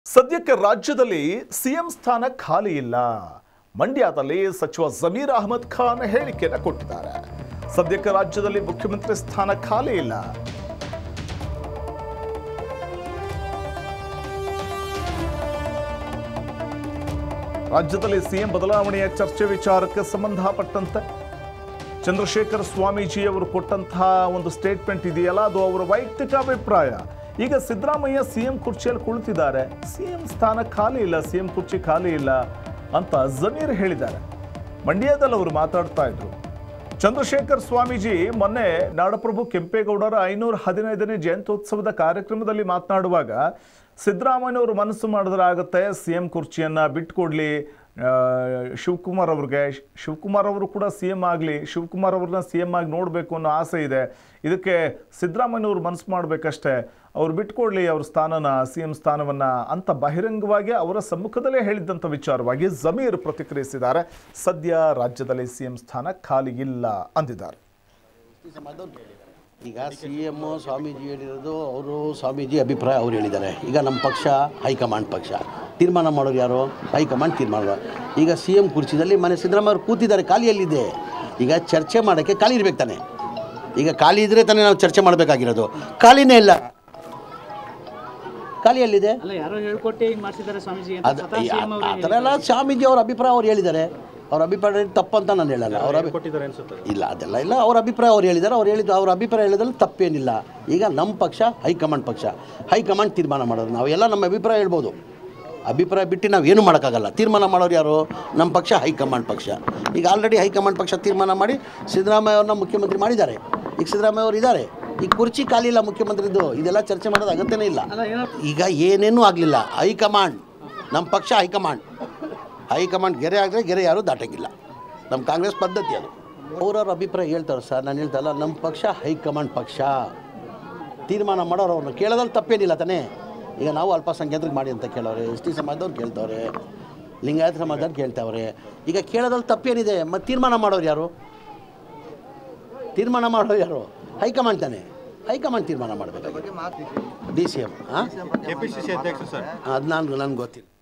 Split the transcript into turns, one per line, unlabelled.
ಸದ್ಯಕ್ಕೆ ರಾಜ್ಯದಲ್ಲಿ ಸಿಎಂ ಸ್ಥಾನ ಖಾಲಿ ಇಲ್ಲ ಮಂಡ್ಯದಲ್ಲಿ ಸಚಿವ ಜಮೀರ್ ಅಹಮದ್ ಖಾನ್ ಹೇಳಿಕೆಯನ್ನು ಕೊಟ್ಟಿದ್ದಾರೆ ಸದ್ಯಕ್ಕೆ ರಾಜ್ಯದಲ್ಲಿ ಮುಖ್ಯಮಂತ್ರಿ ಸ್ಥಾನ ಖಾಲಿ ಇಲ್ಲ ರಾಜ್ಯದಲ್ಲಿ ಸಿಎಂ ಬದಲಾವಣೆಯ ಚರ್ಚೆ ವಿಚಾರಕ್ಕೆ ಸಂಬಂಧಪಟ್ಟಂತೆ ಚಂದ್ರಶೇಖರ ಸ್ವಾಮೀಜಿ ಅವರು ಕೊಟ್ಟಂತಹ ಒಂದು ಸ್ಟೇಟ್ಮೆಂಟ್ ಇದೆಯಲ್ಲ ಅದು ಅವರ ವೈಯಕ್ತಿಕ ಅಭಿಪ್ರಾಯ ಈಗ ಸಿದ್ದರಾಮಯ್ಯ ಸಿಎಂ ಕುರ್ಚಿಯಲ್ಲಿ ಕುಳಿತಿದ್ದಾರೆ ಸಿಎಂ ಸ್ಥಾನ ಖಾಲಿ ಇಲ್ಲ ಸಿಎಂ ಕುರ್ಚಿ ಖಾಲಿ ಇಲ್ಲ ಅಂತ ಜಮೀರ್ ಹೇಳಿದ್ದಾರೆ ಮಂಡ್ಯದಲ್ಲಿ ಅವರು ಮಾತಾಡ್ತಾ ಇದ್ರು ಚಂದ್ರಶೇಖರ್ ಸ್ವಾಮೀಜಿ ಮೊನ್ನೆ ನಾಡಪ್ರಭು ಕೆಂಪೇಗೌಡರ ಐನೂರ ಹದಿನೈದನೇ ಜಯಂತ್ಯೋತ್ಸವದ ಕಾರ್ಯಕ್ರಮದಲ್ಲಿ ಮಾತನಾಡುವಾಗ ಸಿದ್ದರಾಮಯ್ಯನವರು ಮನಸ್ಸು ಮಾಡಿದ್ರೆ ಆಗುತ್ತೆ ಸಿ ಎಂ ಕುರ್ಚಿಯನ್ನು ಬಿಟ್ಕೊಡ್ಲಿ ಆ, ಶಿವಕುಮಾರ್ ಅವ್ರಿಗೆ ಶಿವಕುಮಾರ್ ಅವರು ಕೂಡ ಸಿ ಎಂ ಆಗಲಿ ಶಿವಕುಮಾರ್ ಅವ್ರನ್ನ ಸಿ ಎಂ ಆಗಿ ನೋಡಬೇಕು ಅನ್ನೋ ಆಸೆ ಇದೆ ಇದಕ್ಕೆ ಸಿದ್ದರಾಮಯ್ಯನವರು ಮನಸ್ಸು ಮಾಡಬೇಕಷ್ಟೇ ಅವ್ರು ಬಿಟ್ಕೊಡ್ಲಿ ಅವ್ರ ಸ್ಥಾನನ ಸಿ ಎಂ ಸ್ಥಾನವನ್ನ ಅಂತ ಬಹಿರಂಗವಾಗಿ ಅವರ ಸಮ್ಮುಖದಲ್ಲೇ ಹೇಳಿದ್ದಂಥ ವಿಚಾರವಾಗಿ ಜಮೀರ್ ಪ್ರತಿಕ್ರಿಯಿಸಿದ್ದಾರೆ ಸದ್ಯ ರಾಜ್ಯದಲ್ಲಿ ಸಿ ಎಂ ಸ್ಥಾನ ಖಾಲಿ ಇಲ್ಲ ಅಂದಿದ್ದಾರೆ
ಈಗ ಸಿ ಎಮ್ ಸ್ವಾಮೀಜಿ ಹೇಳಿರೋದು ಅವರು ಸ್ವಾಮೀಜಿ ಅಭಿಪ್ರಾಯ ಅವ್ರು ಹೇಳಿದ್ದಾರೆ ಈಗ ನಮ್ಮ ಪಕ್ಷ ಹೈಕಮಾಂಡ್ ಪಕ್ಷ ತೀರ್ಮಾನ ಮಾಡೋರು ಯಾರು ಹೈಕಮಾಂಡ್ ತೀರ್ಮಾನ ಈಗ ಸಿ ಎಮ್ ಕುರ್ಚಿದಲ್ಲಿ ಮನೆ ಸಿದ್ದರಾಮಯ್ಯ ಅವರು ಕೂತಿದ್ದಾರೆ ಖಾಲಿಯಲ್ಲಿದೆ ಈಗ ಚರ್ಚೆ ಮಾಡೋಕ್ಕೆ ಖಾಲಿ ಇರ್ಬೇಕು ತಾನೆ ಈಗ ಖಾಲಿ ಇದ್ರೆ ತಾನೇ ನಾವು ಚರ್ಚೆ ಮಾಡಬೇಕಾಗಿರೋದು ಖಾಲಿನೇ ಇಲ್ಲ ಖಾಲಿಯಲ್ಲಿದೆ
ಅಲ್ಲ ಯಾರೋ ಹೇಳ್ಕೊಟ್ಟೆ ಹಿಂಗ್ ಮಾಡ್ಸಿದ್ದಾರೆ ಸ್ವಾಮೀಜಿ ಅಂತ
ಅದು
ಸ್ವತಃ CM ಅವ್ರು
ಆ ಥರ ಎಲ್ಲ ಸ್ವಾಮೀಜಿ ಅವ್ರ ಅಭಿಪ್ರಾಯ ಅವ್ರು ಹೇಳಿದ್ದಾರೆ ಅವ್ರ ಅಭಿಪ್ರಾಯ ತಪ್ಪಂತ ನಾನು ಹೇಳಲ್ಲ ಅವ್ರ ಅಭಿ ಇಲ್ಲ ಅದೆಲ್ಲ ಇಲ್ಲ ಅವ್ರ ಅಭಿಪ್ರಾಯ ಅವ್ರು ಹೇಳಿದ್ದಾರೆ ಅವ್ರು ಹೇಳಿದ್ದು ಅವ್ರ ಅಭಿಪ್ರಾಯ ಹೇಳಿದ್ರಲ್ಲಿ ತಪ್ಪೇನಿಲ್ಲ ಈಗ ನಮ್ಮ ಪಕ್ಷ ಹೈಕಮಾಂಡ್ ಪಕ್ಷ ಹೈಕಮಾಂಡ್ ತೀರ್ಮಾನ ಮಾಡೋದು ನಾವೆಲ್ಲ ನಮ್ಮ ಅಭಿಪ್ರಾಯ ಹೇಳ್ಬೋದು ಅಭಿಪ್ರಾಯ ಬಿಟ್ಟು ನಾವು ಏನು ಮಾಡೋಕ್ಕಾಗಲ್ಲ ತೀರ್ಮಾನ ಮಾಡೋರು ಯಾರು ನಮ್ಮ ಪಕ್ಷ ಹೈಕಮಾಂಡ್ ಪಕ್ಷ ಈಗ ಆಲ್ರೆಡಿ ಹೈಕಮಾಂಡ್ ಪಕ್ಷ ತೀರ್ಮಾನ ಮಾಡಿ ಸಿದ್ದರಾಮಯ್ಯ ಅವ್ರನ್ನ ಮುಖ್ಯಮಂತ್ರಿ ಮಾಡಿದ್ದಾರೆ ಈಗ ಸಿದ್ದರಾಮಯ್ಯ ಅವರು ಇದ್ದಾರೆ ಈಗ ಕುರ್ಚಿ ಖಾಲಿ ಇಲ್ಲ ಮುಖ್ಯಮಂತ್ರಿದು ಇದೆಲ್ಲ ಚರ್ಚೆ ಮಾಡೋದು ಅಗತ್ಯನೇ ಇಲ್ಲ
ಅಲ್ಲ ಏನೋ
ಈಗ ಏನೇನೂ ಆಗಲಿಲ್ಲ ಹೈಕಮಾಂಡ್ ನಮ್ಮ ಪಕ್ಷ ಹೈಕಮಾಂಡ್ ಹೈಕಮಾಂಡ್ ಗೆರೆ ಆದರೆ ಗೆರೆ ಯಾರೂ ದಾಟಂಗಿಲ್ಲ ನಮ್ಮ ಕಾಂಗ್ರೆಸ್ ಪದ್ಧತಿ ಅದು ಅವ್ರವ್ರ ಅಭಿಪ್ರಾಯ ಹೇಳ್ತಾರೆ ಸರ್ ನಾನು ಹೇಳ್ತಲ್ಲ ನಮ್ಮ ಪಕ್ಷ ಹೈಕಮಾಂಡ್ ಪಕ್ಷ ತೀರ್ಮಾನ ಮಾಡೋರು ಅವ್ರನ್ನ ಕೇಳೋದ್ರಲ್ಲಿ ತಪ್ಪೇನಿಲ್ಲ ತಾನೇ ಈಗ ನಾವು ಅಲ್ಪಸಂಖ್ಯಾತರಿಗೆ ಮಾಡಿ ಅಂತ ಕೇಳೋರೆ ಎಸ್ ಟಿ ಸಮಾಜದವ್ರು ಕೇಳ್ತವ್ರೆ ಲಿಂಗಾಯತ ಸಮಾಜದವ್ರು ಕೇಳ್ತಾವ್ರೆ ಈಗ ಕೇಳೋದ್ರಲ್ಲಿ ತಪ್ಪೇನಿದೆ ಮತ್ತು ತೀರ್ಮಾನ ಮಾಡೋರು ಯಾರು ತೀರ್ಮಾನ ಮಾಡೋರು ಯಾರು ಹೈಕಮಾಂಡ್ ತಾನೆ ಹೈಕಮಾಂಡ್ ತೀರ್ಮಾನ ಮಾಡಬೇಕಾಗಿ ಡಿ ಸಿ ಎಮ್ ಹಾಂ
ಕೆಪಿಸಿಸಿ ಅಧ್ಯಕ್ಷ ಸರ್
ಅದು ನಾನು ನನಗೆ ಗೊತ್ತಿಲ್ಲ